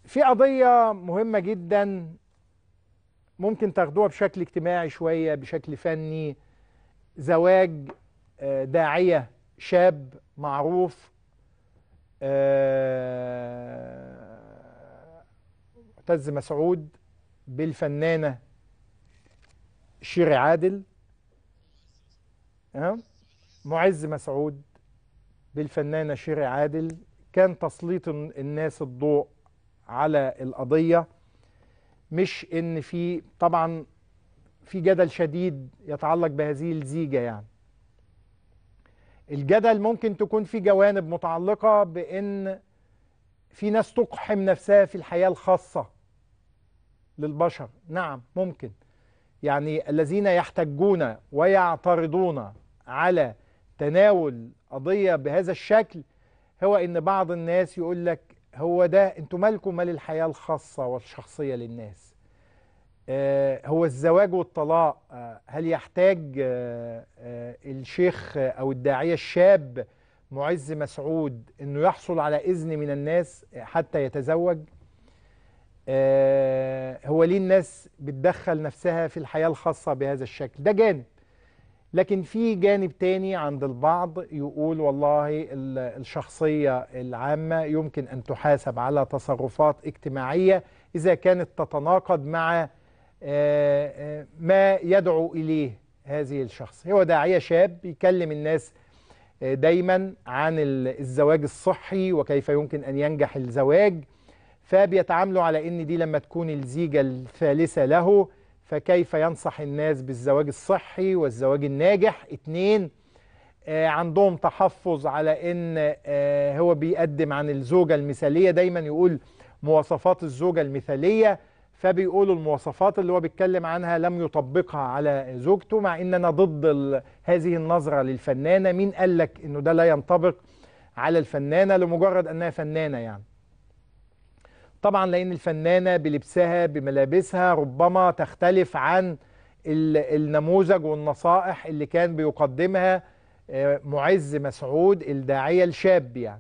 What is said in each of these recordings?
في قضية مهمة جدا ممكن تاخدوها بشكل اجتماعي شوية بشكل فني زواج آه، داعية شاب معروف آه، معتز مسعود بالفنانة شيري عادل ها؟ معز مسعود بالفنانة شيري عادل كان تسليط الناس الضوء على القضية مش ان في طبعا في جدل شديد يتعلق بهذه الزيجة يعني الجدل ممكن تكون في جوانب متعلقة بان في ناس تقحم نفسها في الحياة الخاصة للبشر نعم ممكن يعني الذين يحتجون ويعترضون على تناول قضية بهذا الشكل هو ان بعض الناس يقول لك هو ده انتوا مالكم مال الحياة الخاصة والشخصية للناس آه هو الزواج والطلاق آه هل يحتاج آه آه الشيخ او الداعية الشاب معز مسعود انه يحصل على اذن من الناس حتى يتزوج آه هو ليه الناس بتدخل نفسها في الحياة الخاصة بهذا الشكل ده جانب لكن في جانب تاني عند البعض يقول والله الشخصية العامة يمكن أن تحاسب على تصرفات اجتماعية إذا كانت تتناقض مع ما يدعو إليه هذه الشخص هو داعية شاب يكلم الناس دايما عن الزواج الصحي وكيف يمكن أن ينجح الزواج فبيتعاملوا على أن دي لما تكون الزيجة الثالثة له فكيف ينصح الناس بالزواج الصحي والزواج الناجح اتنين آه عندهم تحفظ على ان آه هو بيقدم عن الزوجة المثالية دايما يقول مواصفات الزوجة المثالية فبيقولوا المواصفات اللي هو بيتكلم عنها لم يطبقها على زوجته مع ان انا ضد هذه النظرة للفنانة مين قال لك انه ده لا ينطبق على الفنانة لمجرد انها فنانة يعني طبعا لان الفنانه بلبسها بملابسها ربما تختلف عن النموذج والنصائح اللي كان بيقدمها معز مسعود الداعيه الشاب يعني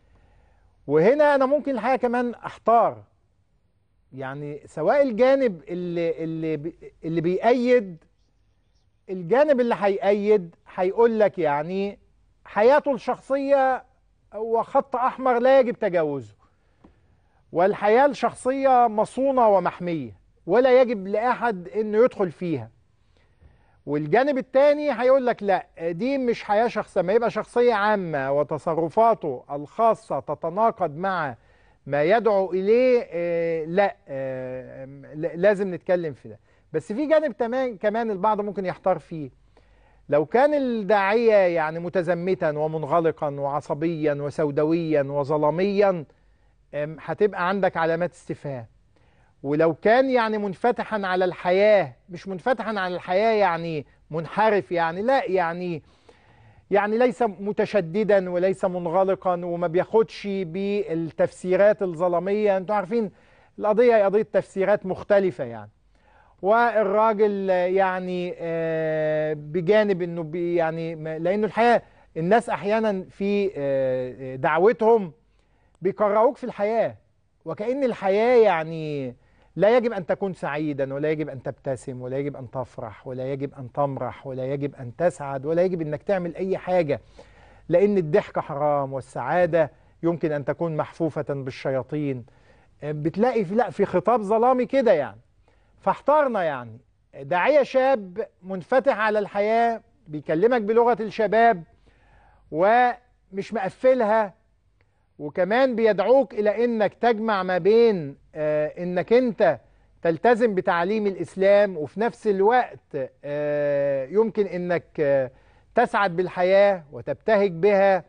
وهنا انا ممكن الحقيقه كمان احتار يعني سواء الجانب اللي اللي اللي بيأيد الجانب اللي هيأيد هيقول لك يعني حياته الشخصيه هو خط احمر لا يجب تجاوزه والحياة الشخصية مصونة ومحمية ولا يجب لأحد أنه يدخل فيها والجانب الثاني هيقول لك لا دي مش حياة شخصية ما يبقى شخصية عامة وتصرفاته الخاصة تتناقض مع ما يدعو إليه آه لا آه لازم نتكلم في ده بس في جانب تمام كمان البعض ممكن يحتار فيه لو كان الداعية يعني متزمتا ومنغلقا وعصبيا وسوداويا وظلاميا هتبقى عندك علامات استفهام ولو كان يعني منفتحا على الحياة مش منفتحا على الحياة يعني منحرف يعني لا يعني يعني ليس متشددا وليس منغلقا وما بياخدش بالتفسيرات الظلامية انتوا عارفين القضية هي قضية تفسيرات مختلفة يعني والراجل يعني بجانب انه يعني لانه الحياة الناس احيانا في دعوتهم بيكرهوك في الحياة وكأن الحياة يعني لا يجب أن تكون سعيدا ولا يجب أن تبتسم ولا يجب أن تفرح ولا يجب أن تمرح ولا يجب أن تسعد ولا يجب أنك تعمل أي حاجة لأن الضحك حرام والسعادة يمكن أن تكون محفوفة بالشياطين بتلاقي في لا في خطاب ظلامي كده يعني فاحترنا يعني داعية شاب منفتح على الحياة بيكلمك بلغة الشباب ومش مقفلها وكمان بيدعوك الى انك تجمع ما بين آه انك انت تلتزم بتعليم الاسلام وفي نفس الوقت آه يمكن انك آه تسعد بالحياه وتبتهج بها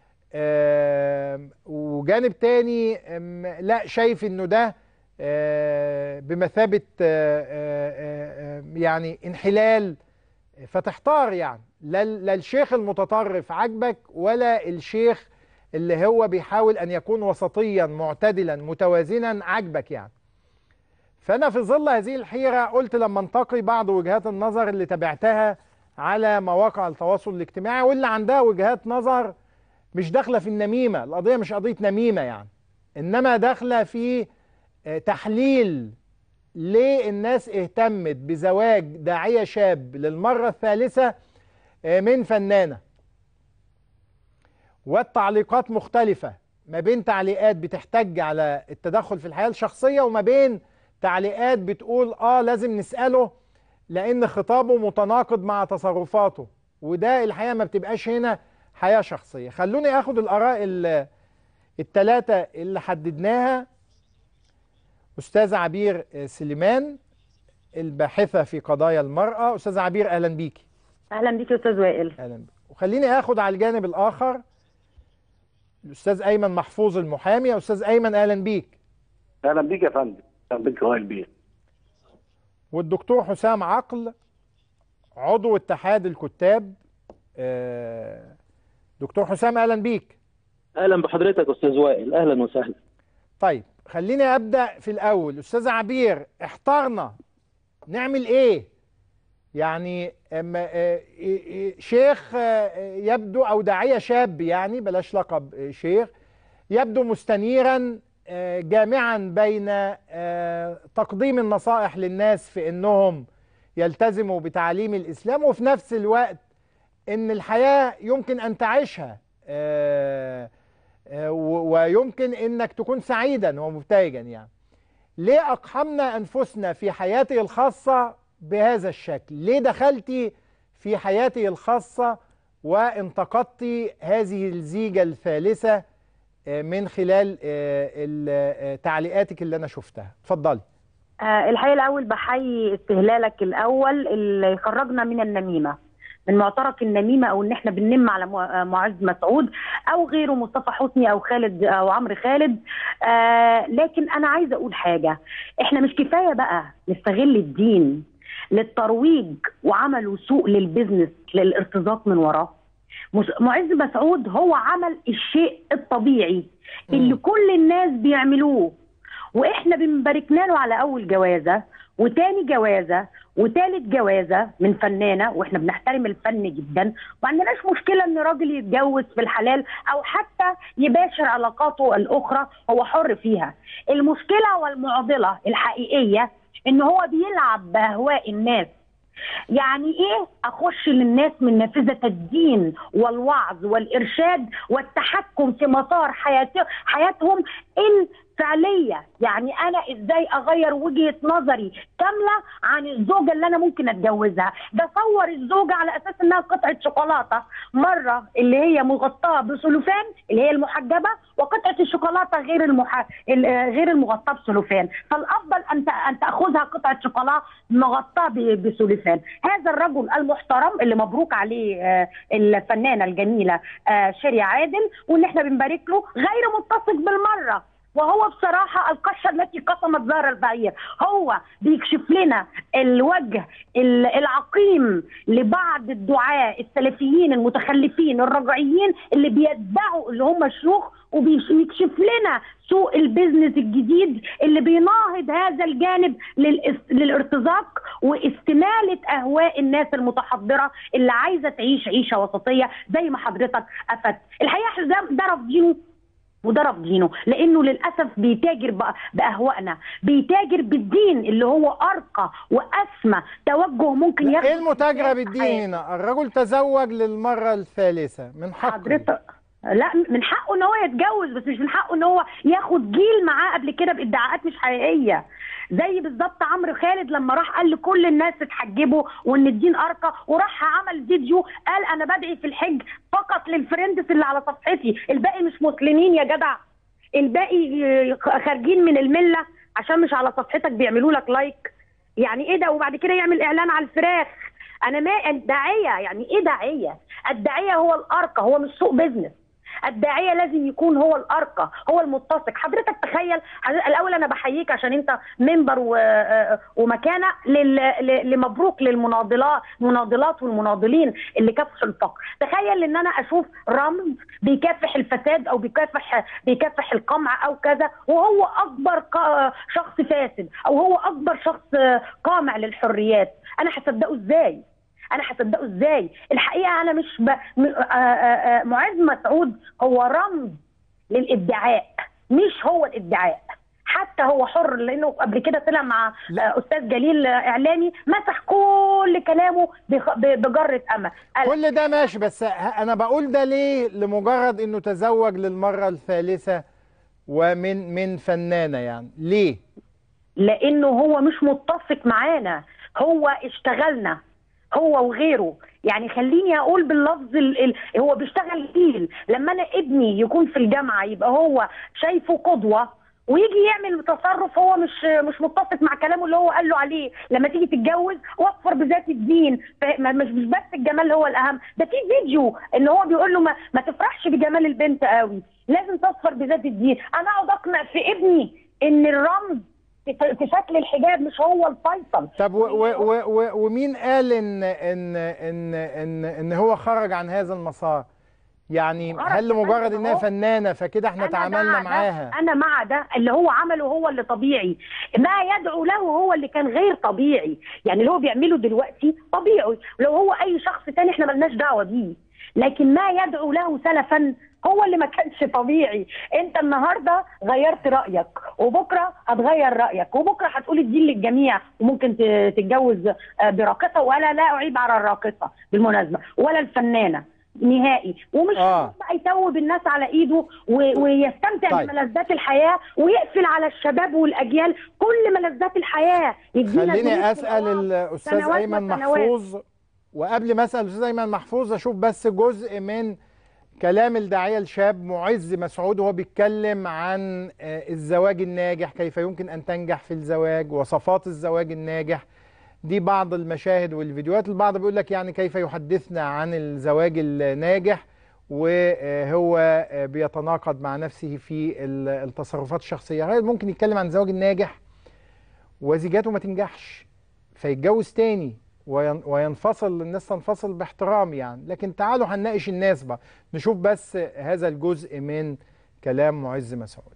وجانب تاني لا شايف انه ده بمثابه يعني انحلال فتحتار يعني لا الشيخ المتطرف عجبك ولا الشيخ اللي هو بيحاول أن يكون وسطيا معتدلا متوازنا عجبك يعني فأنا في ظل هذه الحيرة قلت لما انتقي بعض وجهات النظر اللي تابعتها على مواقع التواصل الاجتماعي واللي عندها وجهات نظر مش داخلة في النميمة القضية مش قضية نميمة يعني إنما داخلة في آه، تحليل ليه الناس اهتمت بزواج داعية شاب للمرة الثالثة آه، من فنانة والتعليقات مختلفة ما بين تعليقات بتحتج على التدخل في الحياة الشخصية وما بين تعليقات بتقول اه لازم نسأله لأن خطابه متناقض مع تصرفاته وده الحقيقة ما بتبقاش هنا حياة شخصية خلوني اخد الآراء الثلاثة اللي حددناها أستاذ عبير سليمان الباحثة في قضايا المرأة أستاذ عبير أهلا بيكي اهلا بيك يا استاذ وائل أهلا بيك وخليني آخد على الجانب الآخر الأستاذ أيمن محفوظ المحامي أستاذ أيمن أهلا بيك اهلا بيك يا فندم اهلا بيك يا وائل بيه والدكتور حسام عقل عضو اتحاد الكتاب آه، دكتور حسام أهلا بيك اهلا بحضرتك استاذ وائل اهلا وسهلا طيب خليني ابدا في الاول استاذ عبير احترنا نعمل ايه يعني اما آه، آه، شيخ آه، يبدو او داعيه شاب يعني بلاش لقب آه، شيخ يبدو مستنيرا آه، جامعا بين آه، تقديم النصائح للناس في انهم يلتزموا بتعاليم الاسلام وفي نفس الوقت ان الحياه يمكن ان تعيشها آه، آه، و- ويمكن انك تكون سعيدا ومبتهجا يعني ليه اقحمنا انفسنا في حياتي الخاصه بهذا الشكل ليه دخلتي في حياتي الخاصه وانتقدتي هذه الزيجه الثالثه آه، من خلال آه، ال- آه، تعليقاتك اللي انا شفتها اتفضلي آه الحقيقه الاول بحيي استهلالك الاول اللي خرجنا من النميمه من معترك النميمه او ان احنا بننم على مع- معز مسعود او غيره مصطفى حسني او خالد او عمرو خالد آه لكن انا عايزه اقول حاجه احنا مش كفايه بقى نستغل الدين للترويج وعملوا سوق للبزنس للارتزاق من وراه مس- معز مسعود هو عمل الشيء الطبيعي اللي كل الناس بيعملوه واحنا بنباركنا له على اول جوازه وتاني جوازه وتالت جوازه من فنانه واحنا بنحترم الفن جدا ما عندناش مشكله ان راجل يتجوز في الحلال او حتى يباشر علاقاته الاخرى هو حر فيها المشكله والمعضله الحقيقيه ان هو بيلعب باهواء الناس يعني ايه اخش للناس من نافذه الدين والوعظ والارشاد والتحكم في مسار حياته حياتهم الفعليه يعني انا ازاي اغير وجهه نظري كامله عن الزوجه اللي انا ممكن اتجوزها بصور الزوجه على اساس انها قطعه شوكولاته مره اللي هي مغطاه بسلوفان اللي هي المحجبه وقطعه الشوكولاته غير المح... ال- آه، غير المغطاه بسلوفان فالافضل ان ت- ان تاخذها قطعه شوكولاته مغطاه ب- بسلوفان هذا الرجل المحترم اللي مبروك عليه آه، الفنانه الجميله آه، شيري عادل وان احنا بنبارك له غير متسق بالمره وهو بصراحة القشة التي قسمت ظهر البعير هو بيكشف لنا الوجه ال- العقيم لبعض الدعاة السلفيين المتخلفين الرجعيين اللي بيتبعوا اللي هم شيوخ وبيكشف لنا سوق البيزنس الجديد اللي بيناهض هذا الجانب للإس- للارتزاق واستمالة أهواء الناس المتحضرة اللي عايزة تعيش عيشة وسطية زي ما حضرتك أفدت الحقيقة ده, ده رافضينه وده رافضينه لانه للاسف بيتاجر بأ- باهوائنا بيتاجر بالدين اللي هو ارقى واسمى توجه ممكن لا، ياخده ايه المتاجره في بالدين حياته. هنا الرجل تزوج للمره الثالثه من حقه حضرتك لا من حقه ان هو يتجوز بس مش من حقه ان هو ياخد جيل معاه قبل كده بادعاءات مش حقيقيه زي بالظبط عمرو خالد لما راح قال لكل الناس اتحجبوا وان الدين ارقى وراح عمل فيديو قال انا بدعي في الحج فقط للفريندز اللي على صفحتي الباقي مش مسلمين يا جدع الباقي آه، خارجين من المله عشان مش على صفحتك بيعملوا لك لايك يعني ايه ده وبعد كده يعمل اعلان على الفراخ انا ما الداعيه يعني ايه داعيه الداعيه هو الارقى هو مش سوق بيزنس الداعيه لازم يكون هو الارقى هو المتسق حضرتك تخيل حضرتك الاول انا بحييك عشان انت منبر و... آه، ومكانه لل... ل- لمبروك للمناضلات المناضلات والمناضلين اللي كافحوا الفقر تخيل ان انا اشوف رمز بيكافح الفساد او بيكافح بيكافح القمع او كذا وهو اكبر ق- شخص فاسد او هو اكبر شخص آه، قامع للحريات انا هصدقه ازاي انا هصدقه ازاي الحقيقه انا مش ب... م... آ... آ... آ... معز مسعود هو رمز للادعاء مش هو الادعاء حتى هو حر لانه قبل كده طلع مع لا. آه، استاذ جليل آه، اعلامي مسح كل كلامه بخ- ب- بجره امل قال كل ده ماشي بس ه- انا بقول ده ليه لمجرد انه تزوج للمره الثالثه ومن من فنانه يعني ليه لانه هو مش متفق معانا هو اشتغلنا هو وغيره يعني خليني اقول باللفظ ال... ال... هو بيشتغل جيل لما انا ابني يكون في الجامعه يبقى هو شايفه قدوه ويجي يعمل تصرف هو مش مش متفق مع كلامه اللي هو قال له عليه لما تيجي تتجوز وفر بذات الدين ف- ما- مش مش بس الجمال هو الاهم ده في فيديو ان هو بيقول له ما, ما تفرحش بجمال البنت قوي لازم تصفر بذات الدين انا اقعد اقنع في ابني ان الرمز في في شكل الحجاب مش هو الفيصل طب و و و و ومين قال ان ان ان ان ان هو خرج عن هذا المسار يعني خرج هل لمجرد كمان انها أهو. فنانه فكده احنا أنا تعاملنا مع ده. معاها انا مع ده اللي هو عمله هو اللي طبيعي ما يدعو له هو اللي كان غير طبيعي يعني اللي هو بيعمله دلوقتي طبيعي لو هو اي شخص تاني احنا ملناش دعوه بيه لكن ما يدعو له سلفا هو اللي ما كانش طبيعي انت النهارده غيرت رايك وبكره هتغير رايك وبكره هتقول الدين للجميع وممكن ت- تتجوز آه، براقصه ولا لا اعيب على الراقصه بالمناسبه ولا الفنانه نهائي ومش آه. آه. بقى يتوب الناس على ايده و- ويستمتع طيب. بملذات الحياه ويقفل على الشباب والاجيال كل ملذات الحياه يدينا دروس خليني اسال وعظ الاستاذ سنوات ايمن وسنوات. محفوظ وقبل ما اسال الاستاذ ايمن محفوظ اشوف بس جزء من كلام الداعيه الشاب معز مسعود وهو بيتكلم عن آه، الزواج الناجح كيف يمكن ان تنجح في الزواج وصفات الزواج الناجح دي بعض المشاهد والفيديوهات البعض بيقول لك يعني كيف يحدثنا عن الزواج الناجح وهو آه، بيتناقض مع نفسه في ال- التصرفات الشخصيه غير ممكن يتكلم عن الزواج الناجح وزيجاته ما تنجحش فيتجوز تاني وين- وينفصل الناس تنفصل باحترام يعني لكن تعالوا هنناقش الناس بقى نشوف بس هذا الجزء من كلام معز مسعود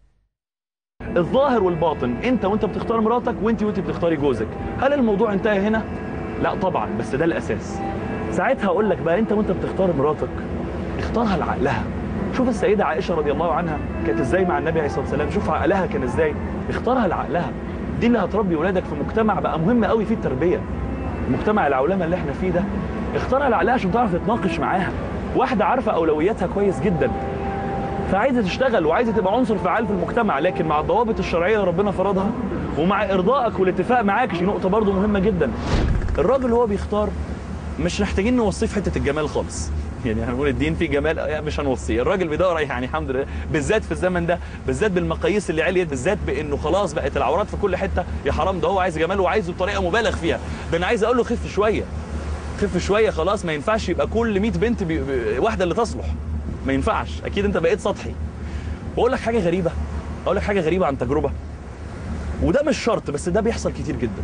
الظاهر والباطن انت وانت بتختار مراتك وانت وانت بتختاري جوزك هل الموضوع انتهى هنا لا طبعا بس ده الاساس ساعتها اقول لك بقى انت وانت بتختار مراتك اختارها لعقلها شوف السيدة عائشة رضي الله عنها كانت ازاي مع النبي عليه الصلاة والسلام شوف عقلها كان ازاي اختارها لعقلها دي اللي هتربي ولادك في مجتمع بقى مهم قوي فيه التربية المجتمع العولمة اللي احنا فيه ده اختارها لعقلها عشان تعرف تتناقش معاها واحدة عارفة أولوياتها كويس جدا فعايزه تشتغل وعايزه تبقى عنصر فعال في المجتمع لكن مع الضوابط الشرعيه اللي ربنا فرضها ومع ارضائك والاتفاق معاك دي نقطه برضو مهمه جدا الراجل هو بيختار مش محتاجين نوصيه في حته الجمال خالص يعني هنقول الدين فيه جمال آه، مش هنوصيه الراجل بيدور يعني الحمد لله بالذات في الزمن ده بالذات بالمقاييس اللي عليت بالذات بانه خلاص بقت العورات في كل حته يا حرام ده هو عايز جمال وعايزه بطريقه مبالغ فيها ده انا عايز اقول له خف شويه خف شويه خلاص ما ينفعش يبقى كل 100 بنت بي... بي- واحده اللي تصلح ما ينفعش اكيد انت بقيت سطحي واقول لك حاجه غريبه اقول لك حاجه غريبه عن تجربه وده مش شرط بس ده بيحصل كتير جدا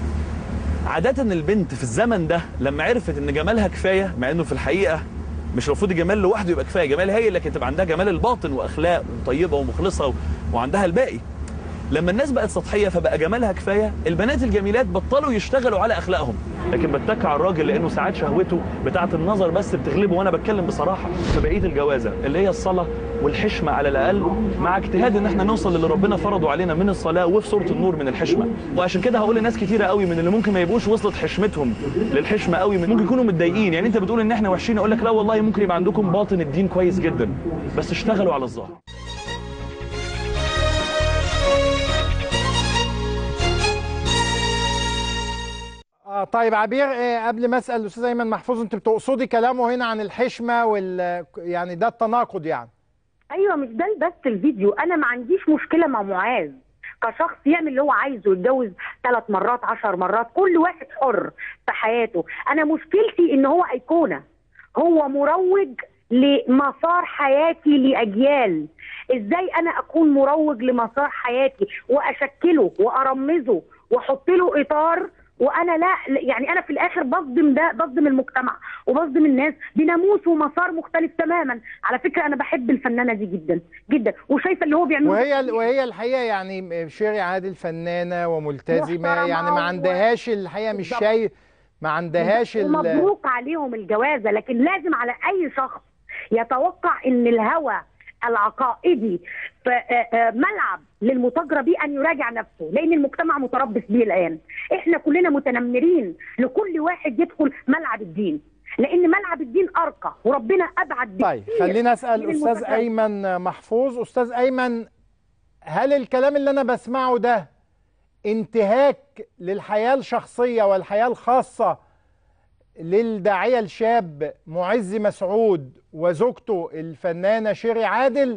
عادة البنت في الزمن ده لما عرفت ان جمالها كفاية مع انه في الحقيقة مش المفروض الجمال لوحده يبقى كفاية جمال هي لكن تبقى عندها جمال الباطن واخلاق وطيبة ومخلصة و... وعندها الباقي لما الناس بقت سطحية فبقى جمالها كفاية البنات الجميلات بطلوا يشتغلوا على اخلاقهم لكن بتك على الراجل لانه ساعات شهوته بتاعة النظر بس بتغلبه وانا بتكلم بصراحة في بقية الجوازة اللي هي الصلاة والحشمة على الأقل مع اجتهاد إن احنا نوصل للي ربنا فرضه علينا من الصلاة وفي سورة النور من الحشمة وعشان كده هقول لناس كتيرة قوي من اللي ممكن ما يبقوش وصلت حشمتهم للحشمة قوي ممكن يكونوا متضايقين يعني أنت بتقول إن احنا وحشين أقول لك لا والله ممكن يبقى عندكم باطن الدين كويس جدا بس اشتغلوا على الظاهر آه طيب عبير آه قبل ما اسال الاستاذ ايمن محفوظ انت بتقصدي كلامه هنا عن الحشمه وال يعني ده التناقض يعني ايوه مش ده بس الفيديو انا ما عنديش مشكله مع معاذ كشخص يعمل اللي هو عايزه يتجوز ثلاث مرات عشر مرات كل واحد حر في حياته انا مشكلتي ان هو ايقونه هو مروج لمسار حياتي لاجيال ازاي انا اكون مروج لمسار حياتي واشكله وارمزه واحط له اطار وانا لا يعني انا في الاخر بصدم ده بصدم المجتمع وبصدم الناس بناموس ومسار مختلف تماما على فكره انا بحب الفنانه دي جدا جدا وشايفه اللي هو بيعمله وهي وهي الحقيقه يعني شيري عادل فنانه وملتزمه محترمة يعني ما و- عندهاش الحقيقه مش بالظبط. شايف ما عندهاش ال- ومبروك عليهم الجوازه لكن لازم على اي شخص يتوقع ان الهوى العقائدي فملعب للمتاجره بيه ان يراجع نفسه لان المجتمع متربص بيه الان احنا كلنا متنمرين لكل واحد يدخل ملعب الدين لان ملعب الدين ارقى وربنا ابعد طيب بكتير خلينا اسال من استاذ المتاجرة. ايمن محفوظ استاذ ايمن هل الكلام اللي انا بسمعه ده انتهاك للحياه الشخصيه والحياه الخاصه للداعيه الشاب معز مسعود وزوجته الفنانه شيري عادل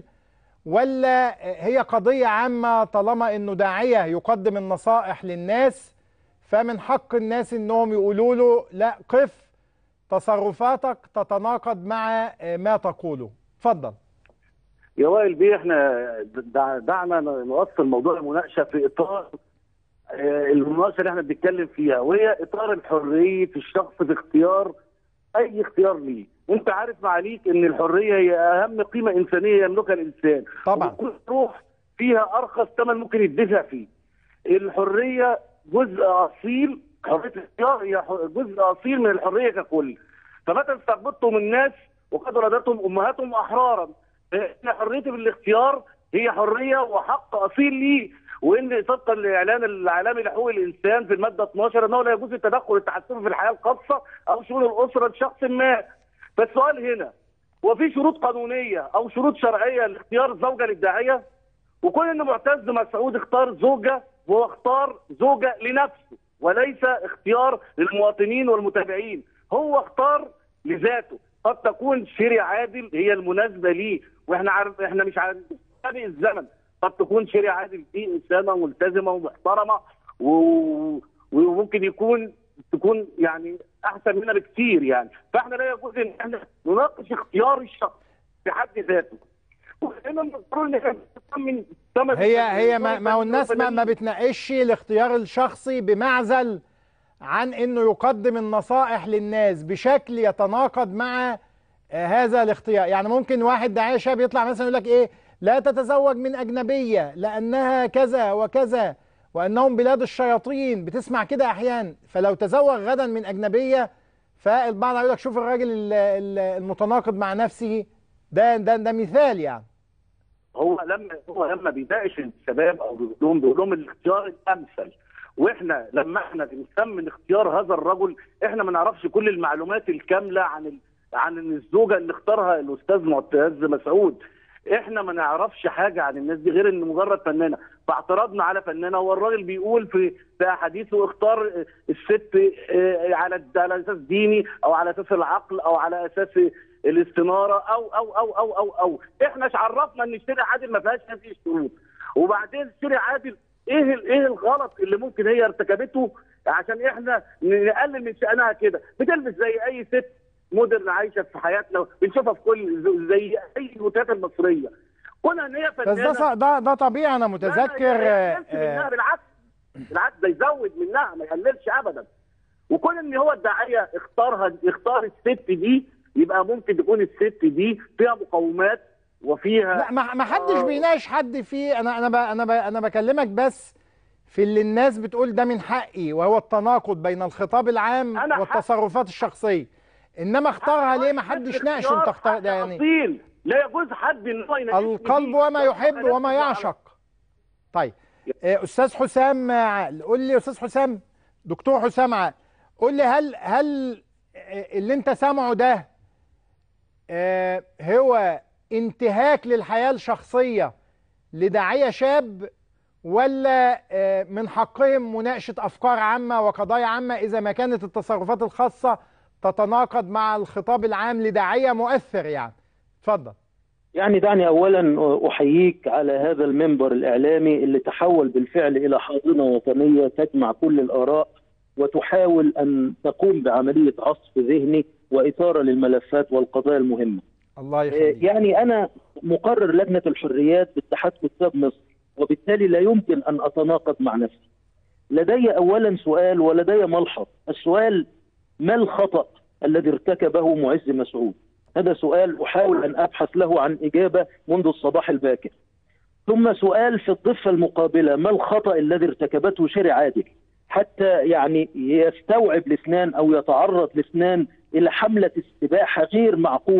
ولا هي قضيه عامه طالما انه داعيه يقدم النصائح للناس فمن حق الناس انهم يقولوا له لا قف تصرفاتك تتناقض مع ما تقوله اتفضل يا وائل بيه احنا دع- دعنا نوصل موضوع المناقشه في اطار آه، المناقشه اللي احنا بنتكلم فيها وهي اطار حريه الشخص في اختيار اي اختيار ليه انت عارف معاليك ان الحريه هي اهم قيمه انسانيه يملكها الانسان طبعا. وكل روح فيها ارخص ثمن ممكن يدفع فيه الحريه جزء اصيل حريه الاختيار هي ح- جزء اصيل من الحريه ككل فمتى استعبدتم الناس وقد ولدتهم امهاتهم احرارا فان حريه الاختيار هي حريه وحق اصيل ليه وان طبقا للاعلان العالمي لحقوق الانسان في الماده 12 انه لا يجوز التدخل التحكم في الحياه الخاصه او شؤون الاسره لشخص ما فالسؤال هنا وفي شروط قانونيه او شروط شرعيه لاختيار الزوجه للداعيه وكون ان معتز مسعود اختار زوجه وهو اختار زوجه لنفسه وليس اختيار للمواطنين والمتابعين هو اختار لذاته قد تكون شيري عادل هي المناسبه ليه واحنا عارف احنا مش عارف سابق الزمن قد تكون شيري عادل دي انسانه ملتزمه ومحترمه و... وممكن يكون تكون يعني احسن مننا بكثير يعني فاحنا لا يجوز ان احنا نناقش اختيار الشخص في حد ذاته وهنا المفروض ان احنا من ثمان هي هي ما, ما هو الناس ما, ما بتناقش الاختيار الشخصي بمعزل عن انه يقدم النصائح للناس بشكل يتناقض مع آه، هذا الاختيار يعني ممكن واحد داعيه شاب يطلع مثلا يقول لك ايه لا تتزوج من اجنبيه لانها كذا وكذا وانهم بلاد الشياطين بتسمع كده احيانا فلو تزوج غدا من اجنبيه فالبعض هيقول لك شوف الراجل ال- ال- المتناقض مع نفسه ده ده ده مثال يعني هو لما هو لما بيناقش الشباب او بيقول لهم بيقول لهم الاختيار الامثل واحنا لما احنا بنسمي اختيار هذا الرجل احنا ما نعرفش كل المعلومات الكامله عن ال... عن الزوجه اللي اختارها الاستاذ معتز مسعود احنا ما نعرفش حاجه عن الناس دي غير ان مجرد فنانه فاعترضنا على فنانه هو الراجل بيقول في في احاديثه اختار الست آه، على على اساس ديني او على اساس العقل او على اساس الاستناره او او او او او او احنا ايش عرفنا ان شيري عادل ما فيهاش هذه الشروط وبعدين شيري عادل ايه ال- ايه الغلط اللي ممكن هي ارتكبته عشان احنا نقلل من شانها كده بتلبس زي اي ست مودرن عايشه في حياتنا بنشوفها في كل زي اي الوتات المصريه كونها ان هي بس فنانه ده ص- ده ده طبيعي انا متذكر لا، لا، آه، يقللش منها آه، بالعكس بالعكس ده يزود منها ما يقللش ابدا وكون ان هو الداعيه اختارها اختار الست دي يبقى ممكن تكون الست دي فيها مقومات وفيها لا ما ما حدش آه. بيناقش حد فيه انا انا ب انا ب انا بكلمك بس في اللي الناس بتقول ده من حقي وهو التناقض بين الخطاب العام أنا حق- والتصرفات الشخصيه انما اختارها ليه ما حدش ناقش انت اختار ده يعني اصيل لا يجوز حد ان هو يناقشني القلب فيه. وما يحب أنا وما أسمع على- يعشق طيب آه، استاذ حسام عقل قول لي يا استاذ حسام دكتور حسام عقل قول لي هل هل آه، اللي انت سامعه ده آه، هو انتهاك للحياه الشخصيه لداعيه شاب ولا آه، من حقهم مناقشه افكار عامه وقضايا عامه اذا ما كانت التصرفات الخاصه تتناقض مع الخطاب العام لداعيه مؤثر يعني اتفضل يعني دعني اولا احييك على هذا المنبر الاعلامي اللي تحول بالفعل الى حاضنه وطنيه تجمع كل الاراء وتحاول ان تقوم بعمليه عصف ذهني واثاره للملفات والقضايا المهمه. الله آه، يخليك يعني انا مقرر لجنه الحريات باتحاد كتاب مصر وبالتالي لا يمكن ان اتناقض مع نفسي. لدي اولا سؤال ولدي ملحظ، السؤال ما الخطا الذي ارتكبه معز مسعود؟ هذا سؤال احاول ان ابحث له عن اجابه منذ الصباح الباكر. ثم سؤال في الضفه المقابله ما الخطا الذي ارتكبته شيري عادل؟ حتى يعني يستوعب الاثنان او يتعرض الاثنان الى حمله استباحه غير معقوله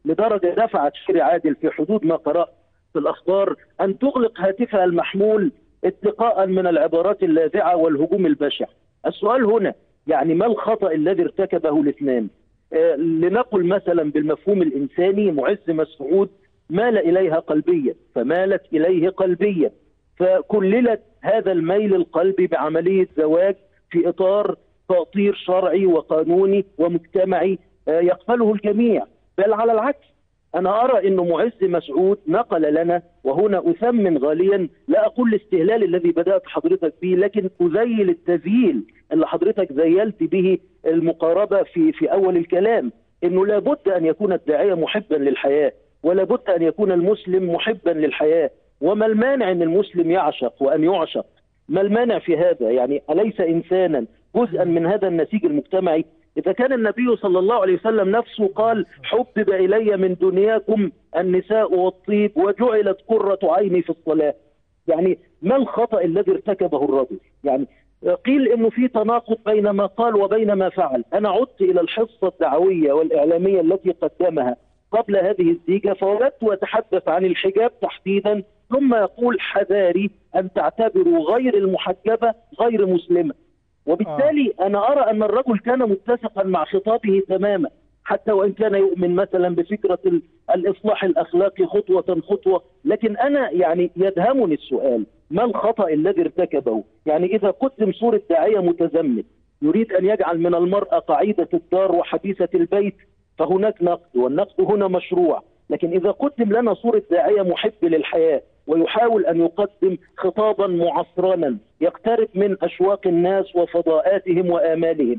لدرجه دفعت شيري عادل في حدود ما قرات في الاخبار ان تغلق هاتفها المحمول اتقاء من العبارات اللاذعه والهجوم البشع. السؤال هنا يعني ما الخطا الذي ارتكبه الاثنان؟ آه لنقل مثلا بالمفهوم الانساني معز مسعود مال اليها قلبيا فمالت اليه قلبيا فكللت هذا الميل القلبي بعمليه زواج في اطار تأطير شرعي وقانوني ومجتمعي يقبله الجميع بل على العكس أنا أرى أن معز مسعود نقل لنا وهنا أثمن غاليا لا أقول الاستهلال الذي بدأت حضرتك به لكن أذيل التذييل اللي حضرتك زيلت به المقاربة في, في أول الكلام أنه لابد أن يكون الداعية محبا للحياة ولا بد أن يكون المسلم محبا للحياة وما المانع أن المسلم يعشق وأن يعشق ما المانع في هذا يعني أليس إنسانا جزءا من هذا النسيج المجتمعي إذا كان النبي صلى الله عليه وسلم نفسه قال حبب إلي من دنياكم النساء والطيب وجعلت قرة عيني في الصلاة يعني ما الخطأ الذي ارتكبه الرجل يعني قيل انه في تناقض بين ما قال وبين ما فعل، انا عدت الى الحصه الدعويه والاعلاميه التي قدمها قبل هذه الزيجه فوجدت اتحدث عن الحجاب تحديدا ثم يقول حذاري ان تعتبروا غير المحجبه غير مسلمه. وبالتالي آه. انا ارى ان الرجل كان متسقا مع خطابه تماما حتى وان كان يؤمن مثلا بفكره الاصلاح الاخلاقي خطوه خطوه لكن انا يعني يدهمني السؤال ما الخطا الذي ارتكبه؟ يعني اذا قدم صوره داعيه متزمت يريد ان يجعل من المراه قعيده الدار وحبيسه البيت فهناك نقد والنقد هنا مشروع لكن اذا قدم لنا صوره داعيه محب للحياه ويحاول ان يقدم خطابا معصرنا يقترب من اشواق الناس وفضاءاتهم وامالهم.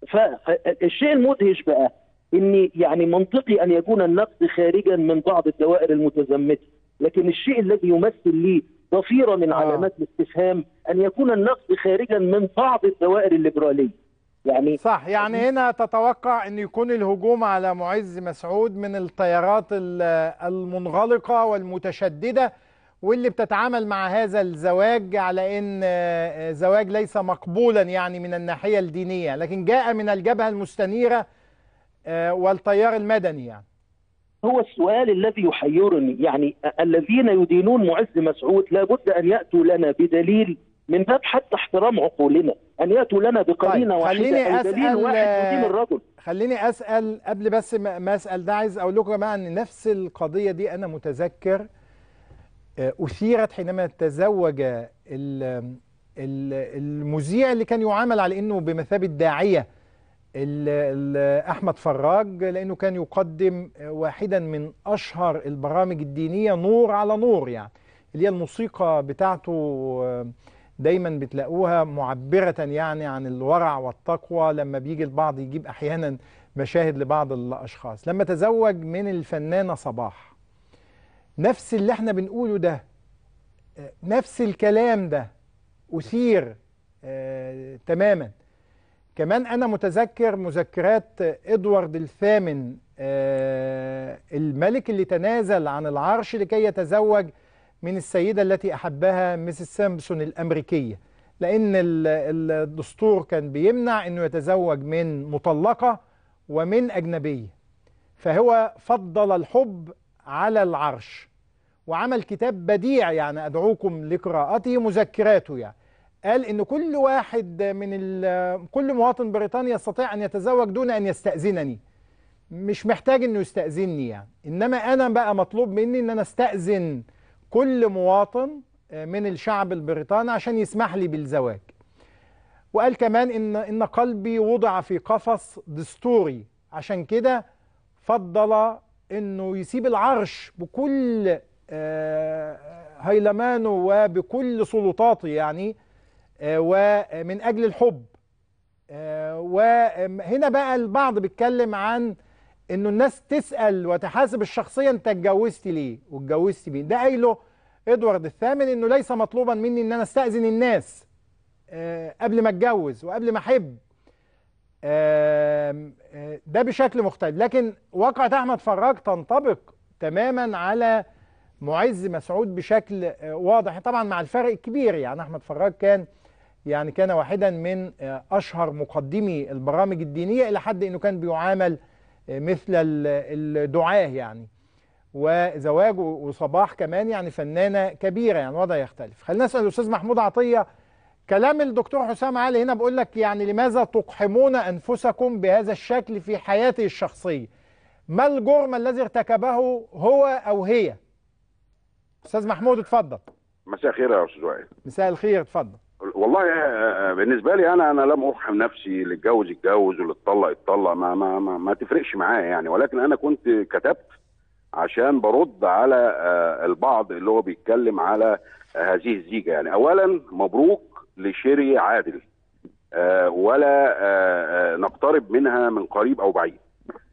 فالشيء المدهش بقى ان يعني منطقي ان يكون النقد خارجا من بعض الدوائر المتزمته، لكن الشيء الذي يمثل لي ضفيره من علامات الاستفهام ان يكون النقد خارجا من بعض الدوائر الليبراليه. يعني صح يعني هنا تتوقع ان يكون الهجوم على معز مسعود من التيارات المنغلقه والمتشدده واللي بتتعامل مع هذا الزواج على ان زواج ليس مقبولا يعني من الناحيه الدينيه لكن جاء من الجبهه المستنيره والتيار المدني يعني هو السؤال الذي يحيرني يعني الذين يدينون معز مسعود لابد ان ياتوا لنا بدليل من باب حتى احترام عقولنا ان ياتوا لنا بقرينه طيب واحده خليني او دليل أسأل واحد يدين الرجل خليني اسال قبل بس ما اسال ده عايز اقول لكم يا جماعه ان نفس القضيه دي انا متذكر أثيرت حينما تزوج المذيع اللي كان يعامل على أنه بمثابة داعية أحمد فراج لأنه كان يقدم واحدا من أشهر البرامج الدينية نور على نور يعني اللي هي الموسيقى بتاعته دايما بتلاقوها معبرة يعني عن الورع والتقوى لما بيجي البعض يجيب أحيانا مشاهد لبعض الأشخاص لما تزوج من الفنانة صباح نفس اللي احنا بنقوله ده نفس الكلام ده أثير آه تماما كمان أنا متذكر مذكرات إدوارد الثامن آه الملك اللي تنازل عن العرش لكي يتزوج من السيدة التي أحبها ميسيس سامبسون الأمريكية لأن الدستور كان بيمنع أنه يتزوج من مطلقة ومن أجنبية فهو فضل الحب على العرش وعمل كتاب بديع يعني أدعوكم لقراءته مذكراته يعني قال إن كل واحد من كل مواطن بريطاني يستطيع أن يتزوج دون أن يستأذنني مش محتاج إنه يستأذنني يعني إنما أنا بقى مطلوب مني إن أنا استأذن كل مواطن من الشعب البريطاني عشان يسمح لي بالزواج وقال كمان إن إن قلبي وضع في قفص دستوري عشان كده فضل إنه يسيب العرش بكل هيلمانه وبكل سلطاته يعني ومن اجل الحب وهنا بقى البعض بيتكلم عن انه الناس تسال وتحاسب الشخصيه انت اتجوزت ليه واتجوزت مين ده قايله ادوارد الثامن انه ليس مطلوبا مني ان انا استاذن الناس قبل ما اتجوز وقبل ما احب ده بشكل مختلف لكن واقعة احمد فراج تنطبق تماما على معز مسعود بشكل واضح طبعا مع الفرق الكبير يعني احمد فراج كان يعني كان واحدا من اشهر مقدمي البرامج الدينيه الى حد انه كان بيعامل مثل ال- الدعاه يعني وزواج وصباح كمان يعني فنانه كبيره يعني وضع يختلف خلينا نسال الاستاذ محمود عطيه كلام الدكتور حسام علي هنا بقول لك يعني لماذا تقحمون انفسكم بهذا الشكل في حياته الشخصيه ما الجرم الذي ارتكبه هو او هي استاذ محمود اتفضل مساء الخير يا استاذ وائل مساء الخير اتفضل والله آه، بالنسبه لي انا انا لم ارحم نفسي اللي اتجوز يتجوز واللي اتطلق يتطلق ما ما ما, ما تفرقش معايا يعني ولكن انا كنت كتبت عشان برد على آه، البعض اللي هو بيتكلم على آه، هذه الزيجه يعني اولا مبروك لشيري عادل آه، ولا آه، آه، نقترب منها من قريب او بعيد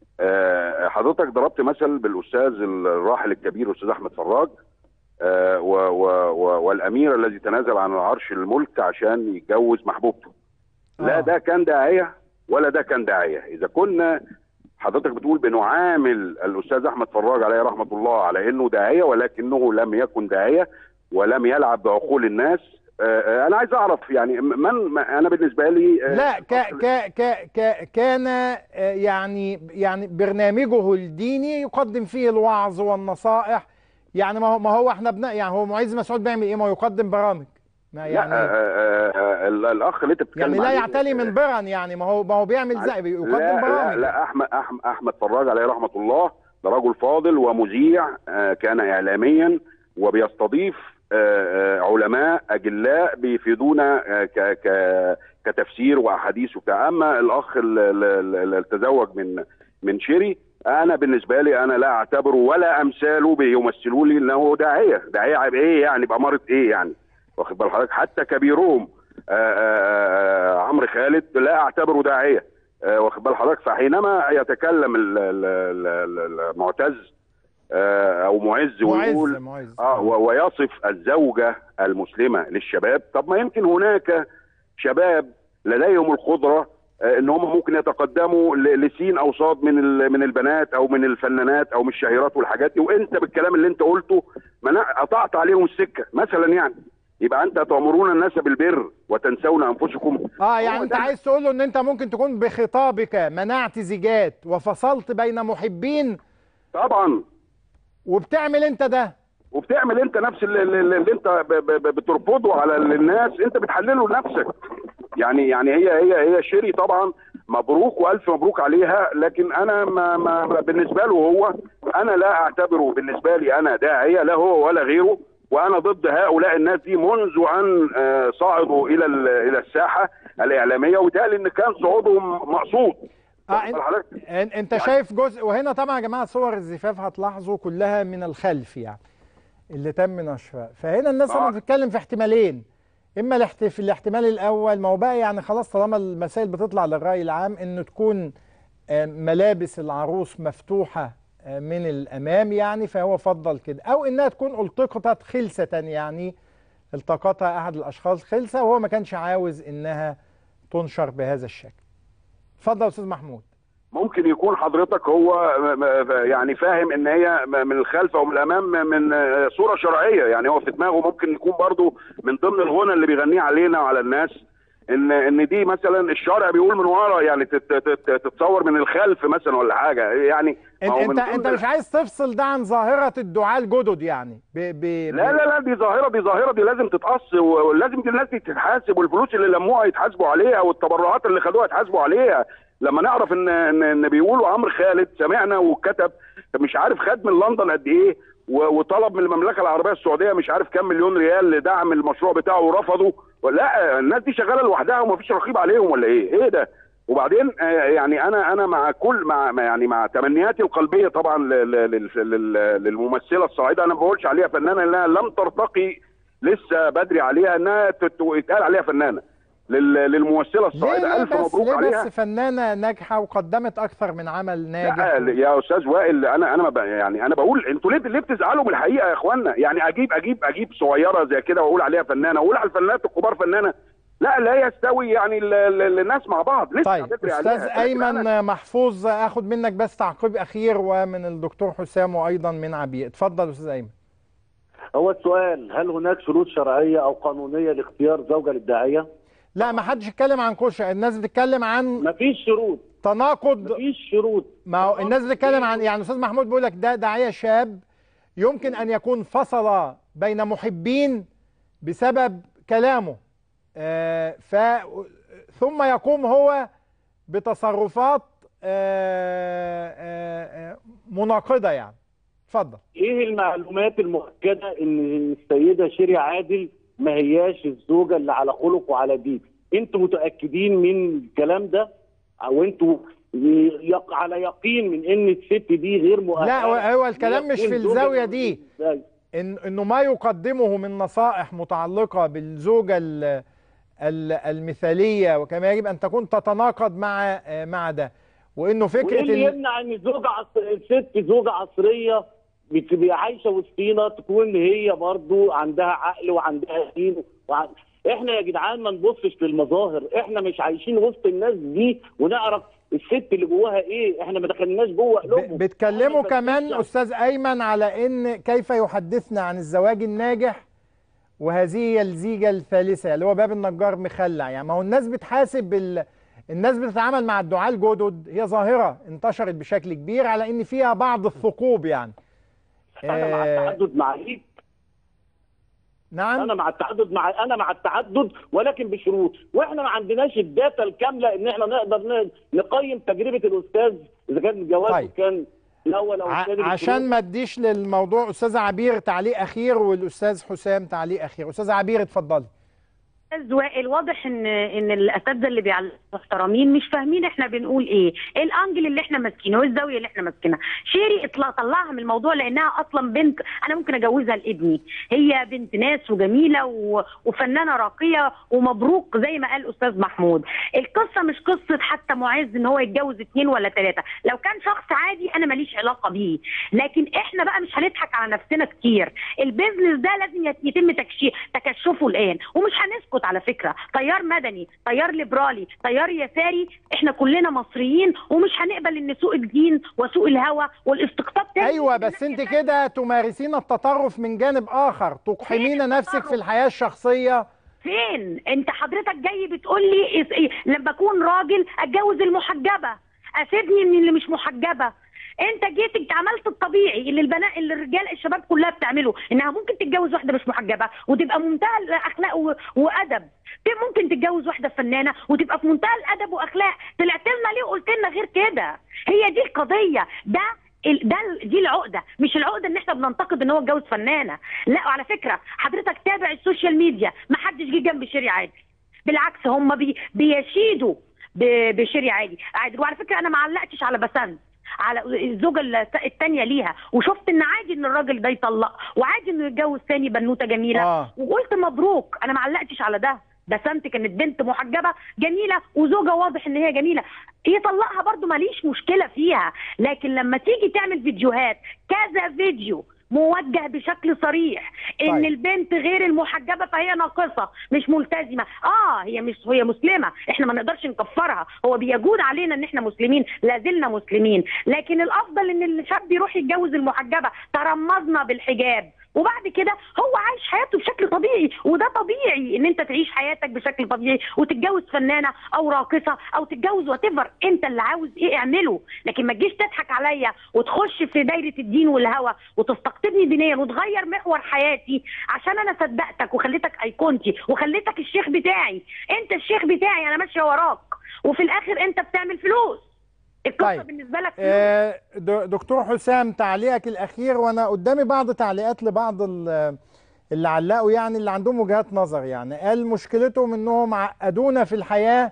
آه، حضرتك ضربت مثل بالاستاذ الراحل الكبير الاستاذ احمد فراج آه، و- و- و- والامير الذي تنازل عن العرش الملك عشان يتجوز محبوبته لا آه. ده كان داعيه ولا ده كان داعيه اذا كنا حضرتك بتقول بنعامل الاستاذ احمد فراج عليه رحمه الله على انه داعيه ولكنه لم يكن داعيه ولم يلعب بعقول الناس آه، آه، انا عايز اعرف يعني من ما- انا بالنسبه لي آه، لا ك ك ك ك كان آه، يعني يعني برنامجه الديني يقدم فيه الوعظ والنصائح يعني ما هو ما هو احنا بنا يعني هو معز مسعود بيعمل ايه ما هو يقدم برامج ما لا يعني آه، آه، آه، ال- الاخ اللي انت بتتكلم يعني لا عليه، يعتلي من آه، برن يعني ما هو ما هو بيعمل زي بيقدم لا لا, برامج لا احمد احمد احمد فراج عليه رحمه الله ده رجل فاضل ومذيع آه، كان اعلاميا وبيستضيف آه، آه، علماء اجلاء بيفيدونا آه، ك ك كتفسير واحاديث وبتاع اما الاخ ال- ال- ال- اللي تزوج من من شيري انا بالنسبه لي انا لا اعتبره ولا امثاله بيمثلوا لي انه داعيه داعيه بايه يعني باماره ايه يعني واخد بال حضرتك حتى كبيرهم آه، آه، آه، عمرو خالد لا اعتبره داعيه آه، واخد بال حضرتك فحينما يتكلم ال- ال- ال- ال- المعتز آه، او معز معز ويقول معز اه و- ويصف الزوجه المسلمه للشباب طب ما يمكن هناك شباب لديهم القدره آه، ان هم ممكن يتقدموا ل- لسين او صاد من ال- من البنات او من الفنانات او من الشهيرات والحاجات دي وانت بالكلام اللي انت قلته منع- قطعت عليهم السكه مثلا يعني يبقى انت تامرون الناس بالبر وتنسون انفسكم اه يعني هو انت ده- عايز تقول له ان انت ممكن تكون بخطابك منعت زيجات وفصلت بين محبين طبعا وبتعمل انت ده وبتعمل انت نفس اللي, اللي اللي انت ب- ب- ب- بترفضه على الناس انت بتحلله لنفسك يعني يعني هي هي هي شيري طبعا مبروك والف مبروك عليها لكن انا ما, ما ما- بالنسبه له هو انا لا اعتبره بالنسبه لي انا داعيه لا هو ولا غيره وانا ضد هؤلاء الناس دي منذ ان آه، صعدوا الى ال- الى الساحه الاعلاميه وبالتالي ان كان صعودهم مقصود آه واخد انت, بال حضرتك؟ ان- انت شايف جزء وهنا طبعا يا جماعه صور الزفاف هتلاحظوا كلها من الخلف يعني اللي تم نشرها فهنا الناس آه. لما بتتكلم في احتمالين اما الاحت- في الاحتمال الاول ما هو بقى يعني خلاص طالما المسائل بتطلع للراي العام انه تكون آه، ملابس العروس مفتوحه آه، من الامام يعني فهو فضل كده او انها تكون التقطت خلسه يعني التقطها احد الاشخاص خلسه وهو ما كانش عاوز انها تنشر بهذا الشكل اتفضل يا استاذ محمود ممكن يكون حضرتك هو م- م- يعني فاهم ان هي م- من الخلف او من الامام من آه، صوره شرعيه يعني هو في دماغه ممكن يكون برضو من ضمن الغنى اللي بيغنيه علينا وعلى الناس ان ان دي مثلا الشرع بيقول من ورا يعني تت- تت- تتصور من الخلف مثلا ولا حاجه يعني ما انت هو انت, من ضمن انت مش عايز تفصل ده عن ظاهره الدعاة الجدد يعني ب ب لا لا لا دي ظاهره دي ظاهره دي لازم تتقص ولازم دي الناس دي تتحاسب والفلوس اللي لموها يتحاسبوا عليها والتبرعات اللي خدوها يتحاسبوا عليها لما نعرف ان ان, إن بيقولوا عمرو خالد سمعنا وكتب مش عارف خد من لندن قد ايه و- وطلب من المملكه العربيه السعوديه مش عارف كام مليون ريال لدعم المشروع بتاعه ورفضوا لا الناس دي شغاله لوحدها ومفيش رقيب عليهم ولا ايه ايه ده وبعدين آه، يعني انا انا مع كل مع مع- يعني مع تمنياتي القلبيه طبعا ل- ل- لل- لل- للممثله الصاعده انا ما بقولش عليها فنانه لانها لم ترتقي لسه بدري عليها انها تت- يتقال عليها فنانه لل- للممثله ليه, الصاعده ليه الف بس مبروك ليه عليها بس فنانه ناجحه وقدمت اكثر من عمل ناجح لا يا استاذ وائل انا انا ما ب- يعني انا بقول انتوا ليه ليه بتزعلوا من الحقيقه يا اخوانا يعني اجيب اجيب اجيب صغيره زي كده واقول عليها فنانه واقول على الفنانات الكبار فنانه لا لا يستوي يعني ال- ال- الناس مع بعض لسه طيب هتفرق عليها. استاذ لكن أنا- ايمن محفوظ اخد منك بس تعقيب اخير ومن الدكتور حسام وايضا من عبير اتفضل استاذ ايمن هو السؤال هل هناك شروط شرعيه او قانونيه لاختيار زوجه للداعيه؟ لا ما حدش يتكلم عن كشة الناس بتتكلم عن مفيش شروط تناقض مفيش شروط ما هو الناس بتتكلم عن يعني استاذ محمود بيقول لك ده داعيه شاب يمكن ان يكون فصل بين محبين بسبب كلامه آه ف ثم يقوم هو بتصرفات آه آه آه مناقضه يعني اتفضل ايه المعلومات المؤكده ان السيده شيري عادل ما هياش الزوجه اللي على خلق وعلى دين انتوا متاكدين من الكلام ده او انتوا يق على يقين من ان الست دي غير مؤهله لا هو- هو الكلام مش في يكون زوجة الزاويه دي إزاي؟ إن انه ما يقدمه من نصائح متعلقه بالزوجه ال- ال- المثاليه وكما يجب ان تكون تتناقض مع آه، مع ده وانه وايه فكره اللي ال- يمنع ان زوجه عصر... الست زوجه عصريه بتبقى عايشه وسطينا تكون هي برضو عندها عقل وعندها دين وع... احنا يا جدعان ما نبصش للمظاهر احنا مش عايشين وسط الناس دي ونعرف الست اللي جواها ايه احنا ما دخلناش جوه قلوبهم ب- بتكلموا إحنا كمان بنفتش- استاذ ايمن على ان كيف يحدثنا عن الزواج الناجح وهذه هي الزيجه الثالثه اللي هو باب النجار مخلع يعني ما هو الناس بتحاسب بال الناس بتتعامل مع الدعاة الجدد هي ظاهرة انتشرت بشكل كبير على ان فيها بعض الثقوب يعني انا مع آه، التعدد معاك نعم انا مع التعدد مع انا مع التعدد ولكن بشروط واحنا ما عندناش الداتا الكامله ان احنا نقدر ن- نقيم تجربه الاستاذ اذا كان جوازه طيب. كان الاول او ع- الثاني عشان ما اديش للموضوع استاذ عبير تعليق اخير والاستاذ حسام تعليق اخير استاذ عبير اتفضلي استاذ وائل واضح ان ان الاساتذه اللي بيعلموا محترمين مش فاهمين احنا بنقول ايه ايه الانجل اللي احنا ماسكينه وايه الزاويه اللي احنا ماسكينها شيري اطلع طلعها من الموضوع لانها اصلا بنت انا ممكن اجوزها لابني هي بنت ناس وجميله و... وفنانه راقيه ومبروك زي ما قال استاذ محمود القصه مش قصه حتى معز ان هو يتجوز اثنين ولا ثلاثه لو كان شخص عادي انا ماليش علاقه بيه لكن احنا بقى مش هنضحك على نفسنا كتير البيزنس ده لازم يت- يتم تكشي- تكشفه الان ومش هنسكت على فكره تيار مدني تيار ليبرالي تيار يساري احنا كلنا مصريين ومش هنقبل ان سوق الدين وسوق الهوى والاستقطاب تاني ايوه بس انت كده تمارسين التطرف من جانب اخر تقحمين نفسك في الحياه الشخصيه فين انت حضرتك جاي بتقول لي إس- إيه لما اكون راجل اتجوز المحجبه اسيبني من اللي مش محجبه انت جيت انت عملت الطبيعي اللي البنات اللي الرجال الشباب كلها بتعمله انها ممكن تتجوز واحده مش محجبه وتبقى منتهى الاخلاق و- وادب ممكن تتجوز واحده فنانه وتبقى في منتهى الادب واخلاق طلعت لنا ليه وقلت لنا غير كده هي دي القضيه ده ال- ده ال- دي العقده مش العقده ان احنا بننتقد ان هو اتجوز فنانه لا وعلى فكره حضرتك تابع السوشيال ميديا ما حدش جه جنب شيري عادل بالعكس هم بي بيشيدوا ب- بشيري عادي عادل وعلى فكره انا ما علقتش على بسنت على الزوجه الت- التانية ليها وشفت ان عادي ان الراجل ده يطلق وعادي انه يتجوز تاني بنوته جميله آه. وقلت مبروك انا ما علقتش على ده بسنت كانت بنت محجبه جميله وزوجه واضح ان هي جميله يطلقها برضو ماليش مشكله فيها لكن لما تيجي تعمل فيديوهات كذا فيديو موجه بشكل صريح ان طيب. البنت غير المحجبه فهي ناقصه مش ملتزمه اه هي مش هي مسلمه احنا ما نقدرش نكفرها هو بيجود علينا ان احنا مسلمين لا زلنا مسلمين لكن الافضل ان الشاب يروح يتجوز المحجبه ترمزنا بالحجاب وبعد كده هو عايش حياته بشكل طبيعي وده طبيعي ان انت تعيش حياتك بشكل طبيعي وتتجوز فنانه او راقصه او تتجوز وات انت اللي عاوز ايه اعمله لكن ما تجيش تضحك عليا وتخش في دايره الدين والهوى وتستقطبني دينيا وتغير محور حياتي عشان انا صدقتك وخليتك ايقونتي وخليتك الشيخ بتاعي انت الشيخ بتاعي انا ماشيه وراك وفي الاخر انت بتعمل فلوس القصه طيب. بالنسبه لك فلوس آه، د- دكتور حسام تعليقك الاخير وانا قدامي بعض تعليقات لبعض ال- اللي علقوا يعني اللي عندهم وجهات نظر يعني قال مشكلتهم انهم عقدونا في الحياه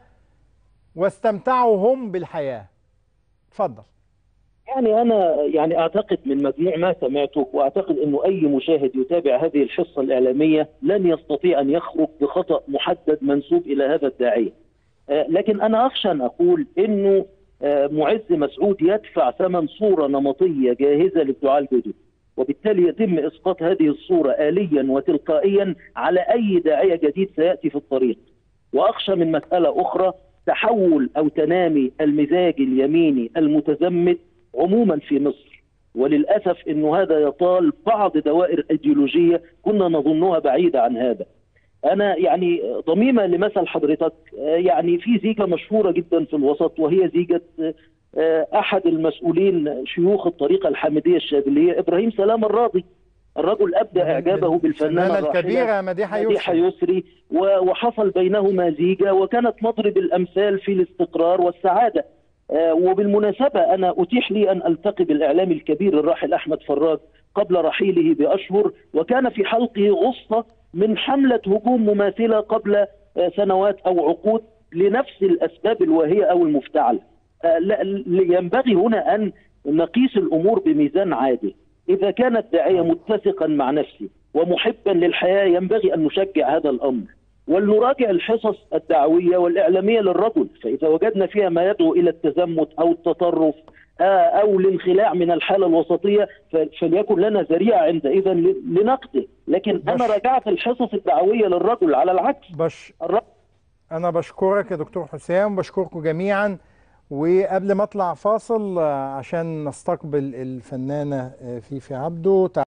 واستمتعوا هم بالحياه اتفضل يعني أنا يعني أعتقد من مجموع ما سمعته وأعتقد أنه أي مشاهد يتابع هذه الحصة الإعلامية لن يستطيع أن يخرج بخطأ محدد منسوب إلى هذا الداعية آه، لكن أنا أخشى أن أقول أنه آه، معز مسعود يدفع ثمن صورة نمطية جاهزة للدعاة الجدد وبالتالي يتم إسقاط هذه الصورة آليا وتلقائيا على أي داعية جديد سيأتي في الطريق وأخشى من مسألة أخرى تحول أو تنامي المزاج اليميني المتزمت عموما في مصر وللاسف انه هذا يطال بعض دوائر ايديولوجيه كنا نظنها بعيده عن هذا. انا يعني ضميمه لمثل حضرتك يعني في زيجه مشهوره جدا في الوسط وهي زيجه احد المسؤولين شيوخ الطريقه الحامديه الشاذليه ابراهيم سلام الراضي الرجل ابدى اعجابه بالفنانه الكبيره مديحه يسري, مديحة يسري وحصل بينهما زيجه وكانت مضرب الامثال في الاستقرار والسعاده وبالمناسبه انا اتيح لي ان التقي بالاعلامي الكبير الراحل احمد فراج قبل رحيله باشهر وكان في حلقه غصه من حمله هجوم مماثله قبل سنوات او عقود لنفس الاسباب الواهيه او المفتعله. ينبغي هنا ان نقيس الامور بميزان عادل. اذا كان الداعيه متسقا مع نفسه ومحبا للحياه ينبغي ان نشجع هذا الامر. ولنراجع الحصص الدعويه والاعلاميه للرجل، فاذا وجدنا فيها ما يدعو الى التزمت او التطرف او الانخلاع من الحاله الوسطيه فليكن لنا ذريعه عندئذ لنقده، لكن بش انا راجعت الحصص الدعويه للرجل على العكس بش انا بشكرك يا دكتور حسام بشكركم جميعا وقبل ما اطلع فاصل عشان نستقبل الفنانه فيفي عبده